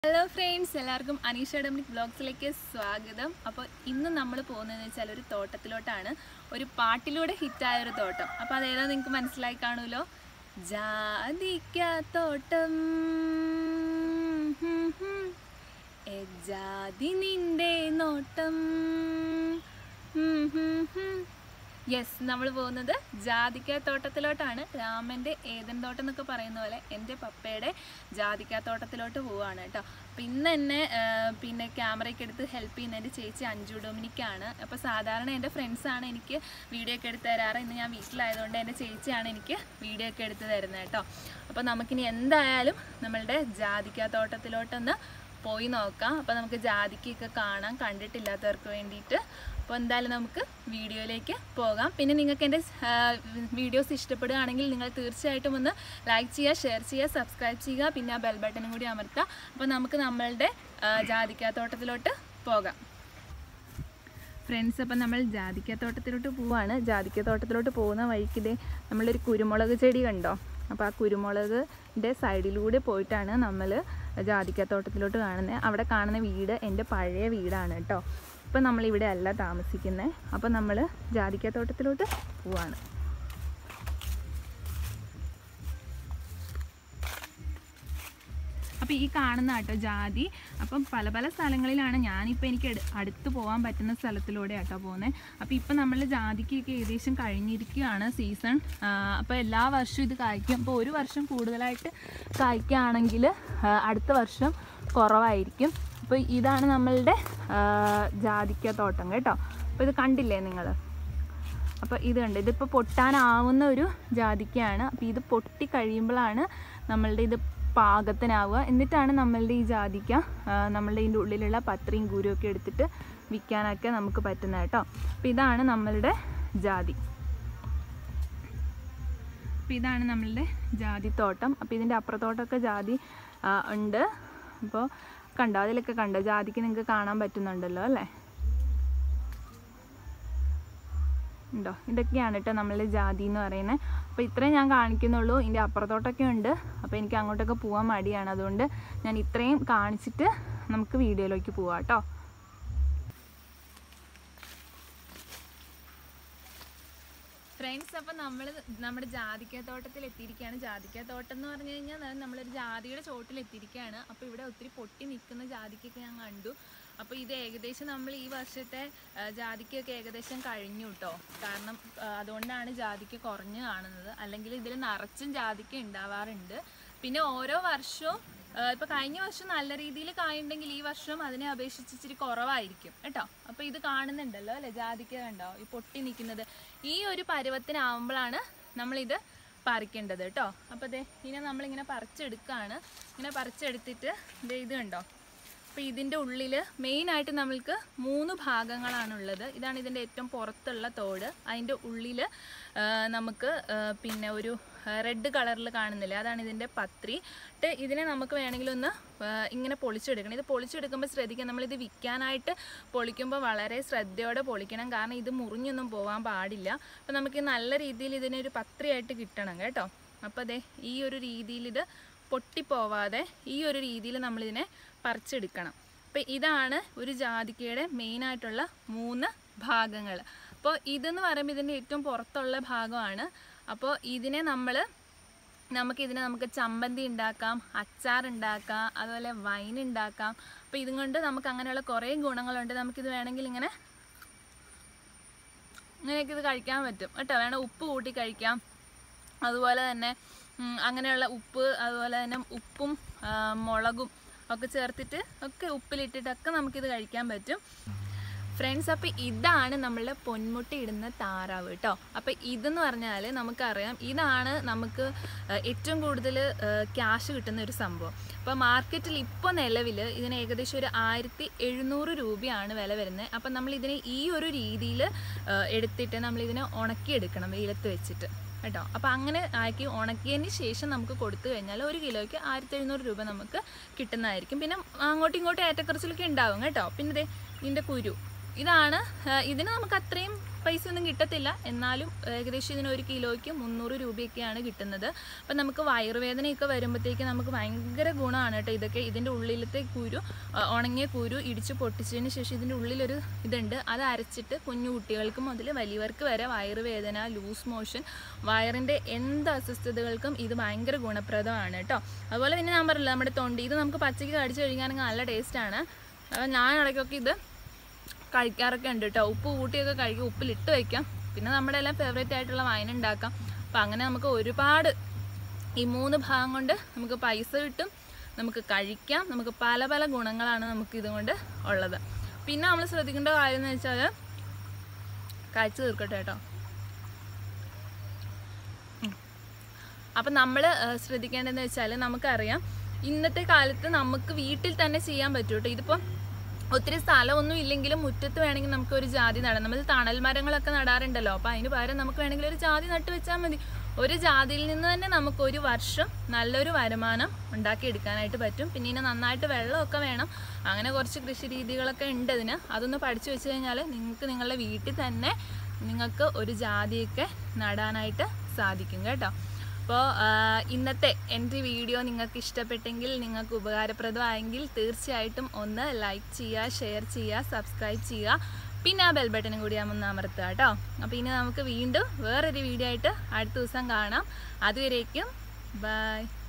Hello friends എല്ലാവർക്കും Aneesha Dominic ബ്ലോഗ്സിലേക്ക് സ്വാഗതം അപ്പോൾ ഇന്ന് നമ്മൾ പോകുന്നതെന്ന് വെച്ചാൽ ഒരു തോട്ടത്തിലോട്ടാണ് ഒരു പാട്ടിലൂടെ ഹിറ്റായ ഒരു തോട്ടം അപ്പോൾ അതേതോ നിങ്ങൾക്ക് മനസ്സിലായി കാണുമല്ലോ ജാതിക്ക തോട്ടം ഹും ഹും. എ ജാതി നിന്റെ നോട്ടം യെസ് നമ്മൾ പോകുന്നത് ജാതിക്ക തോട്ടത്തിലോട്ടാണ് രാമൻ്റെ ഏതൻ തോട്ടം എന്നൊക്കെ പറയുന്ന പോലെ എൻ്റെ പപ്പയുടെ ജാതിക്ക തോട്ടത്തിലോട്ട് പോവാണ് കേട്ടോ പിന്നെ എന്നെ ആ, പിന്നെ ക്യാമറയൊക്കെ എടുത്ത് ഹെൽപ്പ് ചെയ്യുന്ന എൻ്റെ ചേച്ചി അഞ്ജു ഡൊമിനിക്കാണ് അപ്പോൾ സാധാരണ എൻ്റെ ഫ്രണ്ട്സാണ് എനിക്ക് വീഡിയോ ഒക്കെ എടുത്ത് തരാറ് ഇന്ന് ഞാൻ വീട്ടിലായതുകൊണ്ട് എൻ്റെ ചേച്ചിയാണ് എനിക്ക് വീഡിയോ ഒക്കെ എടുത്ത് തരുന്നത് കേട്ടോ അപ്പോൾ നമുക്കിനി എന്തായാലും നമ്മളുടെ ജാതിക്ക തോട്ടത്തിലോട്ടൊന്ന് പോയി നോക്കാം അപ്പോൾ നമുക്ക് ജാതിക്കൊക്കെ കാണാം കണ്ടിട്ടില്ലാത്തവർക്ക് വേണ്ടിയിട്ട് അപ്പോൾ എന്തായാലും നമുക്ക് വീഡിയോയിലേക്ക് പോകാം പിന്നെ നിങ്ങൾക്ക് എൻ്റെ വീഡിയോസ് ഇഷ്ടപ്പെടുകയാണെങ്കിൽ നിങ്ങൾ തീർച്ചയായിട്ടും ഒന്ന് ലൈക്ക് ചെയ്യുക ഷെയർ ചെയ്യുക സബ്സ്ക്രൈബ് ചെയ്യുക പിന്നെ ആ ബെൽ ബട്ടണും കൂടി അമർത്തുക അപ്പോൾ നമുക്ക് നമ്മളുടെ ആ, ജാതിക്കാത്തോട്ടത്തിലോട്ട് പോകാം ഫ്രണ്ട്സ് അപ്പം നമ്മൾ ജാതിക്കത്തോട്ടത്തിലോട്ട് പോവാണ് ജാതിക്കത്തോട്ടത്തിലോട്ട് പോകുന്ന വഴിക്ക് ഇതേ നമ്മളൊരു കുരുമുളക് ചെടി കണ്ടോ അപ്പോൾ ആ കുരുമുളകിൻ്റെ സൈഡിലൂടെ പോയിട്ടാണ് നമ്മൾ ജാതിക്കത്തോട്ടത്തിലോട്ട് കാണുന്നത് അവിടെ കാണുന്ന വീട് എൻ്റെ പഴയ വീടാണ് കേട്ടോ ഇപ്പം നമ്മളിവിടെ അല്ല താമസിക്കുന്നത് അപ്പോൾ നമ്മൾ ജാതിക്കത്തോട്ടത്തിലോട്ട് പോവാണ് അപ്പോൾ ഈ കാണുന്ന കേട്ടോ ജാതി അപ്പം പല പല സ്ഥലങ്ങളിലാണ് ഞാനിപ്പോൾ എനിക്ക് അടു- അടുത്ത് പോകാൻ പറ്റുന്ന സ്ഥലത്തിലൂടെ കേട്ടോ പോകുന്നത് അപ്പോൾ ഇപ്പം നമ്മൾ ജാതിക്കൊക്കെ ഏകദേശം കഴിഞ്ഞിരിക്കുകയാണ് സീസൺ അപ്പോൾ എല്ലാ വർഷവും ഇത് കായ്ക്കും അപ്പോൾ ഒരു വർഷം കൂടുതലായിട്ട് കായ്ക്കുകയാണെങ്കിൽ അടുത്ത വർഷം കുറവായിരിക്കും അപ്പോൾ ഇതാണ് നമ്മളുടെ ആ, ജാതിക്ക തോട്ടം കേട്ടോ അപ്പോൾ ഇത് കണ്ടില്ലേ നിങ്ങൾ അപ്പോൾ ഇത് കണ്ട് ഇതിപ്പോൾ പൊട്ടാനാവുന്ന ഒരു ജാതിക്കയാണ് അപ്പോൾ ഇത് പൊട്ടി കഴിയുമ്പോഴാണ് നമ്മളുടെ ഇത് പാകത്തിനാവുക എന്നിട്ടാണ് നമ്മളുടെ ഈ ജാതിക്ക ആ, നമ്മളുടെ ഇതിൻ്റെ ഉള്ളിലുള്ള പത്രയും കൂരും ഒക്കെ എടുത്തിട്ട് വിൽക്കാനൊക്കെ നമുക്ക് പറ്റുന്നത് കേട്ടോ അപ്പോൾ ഇതാണ് നമ്മളുടെ ജാതി അപ്പോൾ ഇതാണ് നമ്മളുടെ ജാതിത്തോട്ടം അപ്പോൾ ഇതിൻ്റെ അപ്പുറത്തോട്ടമൊക്കെ ജാതി ആ, ഉണ്ട് അപ്പോൾ കണ്ടോ അതിലൊക്കെ കണ്ടോ ജാതിക്ക് നിങ്ങൾക്ക് കാണാൻ പറ്റുന്നുണ്ടല്ലോ അല്ലേ ഉണ്ടോ ഇതൊക്കെയാണ് കേട്ടോ നമ്മളുടെ ജാതി എന്ന് പറയുന്നത് അപ്പോൾ ഇത്രയും ഞാൻ കാണിക്കുന്നുള്ളൂ ഇതിൻ്റെ അപ്പുറത്തോട്ടൊക്കെ ഉണ്ട് അപ്പോൾ എനിക്ക് അങ്ങോട്ടൊക്കെ പോകാൻ മടിയാണ് അതുകൊണ്ട് ഞാൻ ഇത്രയും കാണിച്ചിട്ട് നമുക്ക് വീഡിയോയിലേക്ക് പോവാം കേട്ടോ ഫ്രണ്ട്സ് അപ്പം നമ്മൾ നമ്മുടെ ജാതിക്കത്തോട്ടത്തിൽ എത്തിയിരിക്കുകയാണ് ജാതിക്കത്തോട്ടം എന്ന് പറഞ്ഞു കഴിഞ്ഞാൽ ന- നമ്മളൊരു ജാതിയുടെ ചോട്ടിൽ എത്തിയിരിക്കുകയാണ് അപ്പോൾ ഇവിടെ ഒത്തിരി പൊട്ടി നിൽക്കുന്ന ജാതിക്കൊക്കെ ഞാൻ കണ്ടു അപ്പോൾ ഇത് ഏകദേശം നമ്മൾ ഈ വർഷത്തെ ആ, ജാതിക്കൊക്കെ ഏകദേശം കഴിഞ്ഞു കേട്ടോ കാരണം ആ, അതുകൊണ്ടാണ് ജാതിക്ക് കുറഞ്ഞ് കാണുന്നത് അല്ലെങ്കിൽ ഇതിൽ നിറച്ചും ജാതിക്ക ഉണ്ടാവാറുണ്ട് പിന്നെ ഓരോ വർഷവും ആ, ഇപ്പൊ കഴിഞ്ഞ വർഷം നല്ല രീതിയിൽ കായുണ്ടെങ്കിൽ ഈ വർഷം അതിനെ അപേക്ഷിച്ച് ഇച്ചിരി കുറവായിരിക്കും കേട്ടോ അപ്പൊ ഇത് കാണുന്നുണ്ടല്ലോ അല്ലെ ജാതിക്ക കണ്ടോ ഈ പൊട്ടി നിൽക്കുന്നത് ഈ ഒരു പരുവത്തിനാവുമ്പോഴാണ് നമ്മളിത് പറിക്കേണ്ടത് കേട്ടോ അപ്പോൾ ദേ ഇതിനെ നമ്മളിങ്ങനെ പറിച്ചെടുക്കുകയാണ് ഇങ്ങനെ പറിച്ചെടുത്തിട്ട് ദേ ഇത് കണ്ടോ അപ്പോൾ ഇതിൻ്റെ ഉള്ളിൽ മെയിനായിട്ട് നമ്മൾക്ക് മൂന്ന് ഭാഗങ്ങളാണുള്ളത് ഇതാണ് ഇതിൻ്റെ ഏറ്റവും പുറത്തുള്ള തോട് അതിൻ്റെ ഉള്ളിൽ നമുക്ക് ആ, പിന്നെ ഒരു റെഡ് കളറിൽ കാണുന്നില്ലേ അതാണ് ഇതിൻ്റെ പത്രി ട്ട് ഇതിനെ നമുക്ക് വേണമെങ്കിൽ ഒന്ന് ആ, ഇങ്ങനെ പൊളിച്ചെടുക്കണം ഇത് പൊളിച്ചെടുക്കുമ്പോൾ ശ്രദ്ധിക്കുക നമ്മളിത് വിൽക്കാനായിട്ട് പൊളിക്കുമ്പോൾ വളരെ ശ്രദ്ധയോടെ പൊളിക്കണം കാരണം ഇത് മുറിഞ്ഞൊന്നും പോകാൻ പാടില്ല അപ്പോൾ നമുക്ക് നല്ല രീതിയിൽ ഇതിനൊരു പത്രിയായിട്ട് കിട്ടണം കേട്ടോ അപ്പോൾ അതെ ഈ ഒരു രീതിയിൽ ഇത് പൊട്ടിപ്പോവാതെ ഈ ഒരു രീതിയിൽ നമ്മളിതിനെ പറിച്ചെടുക്കണം അപ്പോൾ ഇതാണ് ഒരു ജാതിക്കയുടെ മെയിനായിട്ടുള്ള മൂന്ന് ഭാഗങ്ങൾ അപ്പോൾ ഇതെന്ന് പറയുമ്പോൾ ഇതിൻ്റെ ഏറ്റവും പുറത്തുള്ള ഭാഗമാണ് അപ്പോൾ ഇതിനെ നമ്മൾ നമുക്കിതിനെ നമുക്ക് ചമ്മന്തി ഉണ്ടാക്കാം അച്ചാർ ഉണ്ടാക്കാം അതുപോലെ വൈൻ ഉണ്ടാക്കാം അപ്പോൾ ഇതും കൊണ്ട് നമുക്ക് അങ്ങനെയുള്ള കുറേ ഗുണങ്ങളുണ്ട് നമുക്കിത് വേണമെങ്കിൽ ഇങ്ങനെ ഇങ്ങനെയൊക്കെ ഇത് കഴിക്കാൻ പറ്റും കേട്ടോ വേണം ഉപ്പ് കൂട്ടി കഴിക്കാം അതുപോലെ തന്നെ ഉം, അങ്ങനെയുള്ള ഉപ്പ് അതുപോലെ തന്നെ ഉപ്പും ആ, മുളകും ഒക്കെ ചേർത്തിട്ട് ഒക്കെ ഉപ്പിലിട്ടിട്ടൊക്കെ നമുക്കിത് കഴിക്കാൻ പറ്റും ഫ്രണ്ട്സ് അപ്പോൾ ഇതാണ് നമ്മളുടെ പൊന്മുട്ടി ഇടുന്ന താറാവ് കേട്ടോ അപ്പോൾ ഇതെന്ന് പറഞ്ഞാൽ നമുക്കറിയാം ഇതാണ് നമുക്ക് ആ, ഏറ്റവും കൂടുതൽ ക്യാഷ് കിട്ടുന്ന ഒരു സംഭവം അപ്പോൾ മാർക്കറ്റിൽ ഇപ്പോൾ നിലവിൽ ഇതിന് ഏകദേശം ഒരു ആയിരത്തി എഴുന്നൂറ് രൂപയാണ് വില വരുന്നത് അപ്പം നമ്മൾ ഇതിനെ ഈ ഒരു രീതിയിൽ എടുത്തിട്ട് നമ്മളിതിനെ ഉണക്കിയെടുക്കണം വെയിലത്ത് വെച്ചിട്ട് കേട്ടോ അപ്പോൾ അങ്ങനെ ആക്കി ഉണക്കിയതിന് ശേഷം നമുക്ക് കൊടുത്തു കഴിഞ്ഞാൽ ഒരു കിലോയ്ക്ക് ആയിരത്തി എഴുന്നൂറ് രൂപ നമുക്ക് കിട്ടുന്നതായിരിക്കും പിന്നെ അങ്ങോട്ടും ഇങ്ങോട്ടും ഏറ്റക്കുറച്ചിലൊക്കെ ഉണ്ടാവും കേട്ടോ പിന്നെ ദേ ഇതിൻ്റെ കുരു ഇതാണ് ആ, ഇതിന് നമുക്ക് അത്രയും പൈസ ഒന്നും കിട്ടത്തില്ല എന്നാലും ഏകദേശം ഇതിന് ഒരു കിലോയ്ക്ക് മുന്നൂറ് രൂപയൊക്കെയാണ് കിട്ടുന്നത് അപ്പം നമുക്ക് വയറുവേദനയൊക്കെ വരുമ്പോഴത്തേക്ക് നമുക്ക് ഭയങ്കര ഗുണമാണ് കേട്ടോ ഇതൊക്കെ ഇതിൻ്റെ ഉള്ളിലത്തെ കുരു ആ, ഉണങ്ങിയ കുരു ഇടിച്ച് പൊട്ടിച്ചതിന് ശേഷം ഇതിൻ്റെ ഉള്ളിലൊരു ഇതുണ്ട് അത് അരച്ചിട്ട് കുഞ്ഞു കുട്ടികൾക്ക് മുതൽ വലിയവർക്ക് വരെ വയറുവേദന ലൂസ് മോഷൻ വയറിൻ്റെ എന്ത് അസ്വസ്ഥതകൾക്കും ഇത് ഭയങ്കര ഗുണപ്രദമാണ് കേട്ടോ അതുപോലെ തന്നെ ഞാൻ പറഞ്ഞില്ല നമ്മുടെ തൊണ്ടി ഇത് നമുക്ക് പച്ചയ്ക്ക് കടിച്ചു കഴിക്കാനെങ്കിൽ നല്ല ടേസ്റ്റാണ് ഞാൻ ഇടയ്ക്കൊക്കെ ഇത് കഴിക്കാറൊക്കെ ഉണ്ട് കേട്ടോ ഉപ്പ് കൂട്ടിയൊക്കെ കഴിക്കും ഉപ്പിലിട്ട് വയ്ക്കാം പിന്നെ നമ്മുടെ എല്ലാം ഫേവറേറ്റ് ആയിട്ടുള്ള വൈൻ ഉണ്ടാക്കാം അപ്പം അങ്ങനെ നമുക്ക് ഒരുപാട് ഈ മൂന്ന് ഭാഗം കൊണ്ട് നമുക്ക് പൈസ കിട്ടും നമുക്ക് കഴിക്കാം നമുക്ക് പല പല ഗുണങ്ങളാണ് നമുക്ക് ഇതുകൊണ്ട് ഉള്ളത് പിന്നെ നമ്മൾ ശ്രദ്ധിക്കേണ്ട കാര്യം എന്ന് വെച്ചാൽ കഴിച്ചു തീർക്കട്ടെ കേട്ടോ അപ്പം നമ്മൾ ശ്രദ്ധിക്കേണ്ടതെന്ന് വെച്ചാൽ നമുക്കറിയാം ഇന്നത്തെ കാലത്ത് നമുക്ക് വീട്ടിൽ തന്നെ ചെയ്യാൻ പറ്റും കേട്ടോ ഇതിപ്പം ഒത്തിരി സ്ഥലമൊന്നും ഇല്ലെങ്കിലും മുറ്റത്ത് വേണമെങ്കിൽ നമുക്ക് ഒരു ജാതി നടാം നമ്മൾ തണൽ മരങ്ങളൊക്കെ നടാറുണ്ടല്ലോ അപ്പോൾ അതിന് പകരം നമുക്ക് വേണമെങ്കിൽ ഒരു ജാതി നട്ട് വെച്ചാൽ മതി ഒരു ജാതിയിൽ നിന്ന് തന്നെ നമുക്ക് ഒരു വർഷം നല്ലൊരു വരുമാനം ഉണ്ടാക്കിയെടുക്കാനായിട്ട് പറ്റും പിന്നെ ഇതിന് നന്നായിട്ട് വെള്ളമൊക്കെ വേണം അങ്ങനെ കുറച്ച് കൃഷി രീതികളൊക്കെ ഉണ്ട് ഇതിന് അതൊന്ന് പഠിച്ചു വെച്ച് കഴിഞ്ഞാൽ നിങ്ങൾക്ക് നിങ്ങളുടെ വീട്ടിൽ തന്നെ നിങ്ങൾക്ക് ഒരു ജാതിയൊക്കെ നടാനായിട്ട് സാധിക്കും കേട്ടോ അപ്പോൾ ഇന്നത്തെ എൻ്റെ വീഡിയോ നിങ്ങൾക്ക് ഇഷ്ടപ്പെട്ടെങ്കിൽ നിങ്ങൾക്ക് ഉപകാരപ്രദമായെങ്കിൽ തീർച്ചയായിട്ടും ഒന്ന് ലൈക്ക് ചെയ്യുക ഷെയർ ചെയ്യുക സബ്സ്ക്രൈബ് ചെയ്യുക പിന്നെ ആ ബെൽ ബട്ടനും കൂടി ഒന്ന് അമർത്തുക കേട്ടോ അപ്പോൾ ഇനി നമുക്ക് വീണ്ടും വേറൊരു വീഡിയോ ആയിട്ട് അടുത്ത ദിവസം കാണാം അതുവരേക്കും ബൈ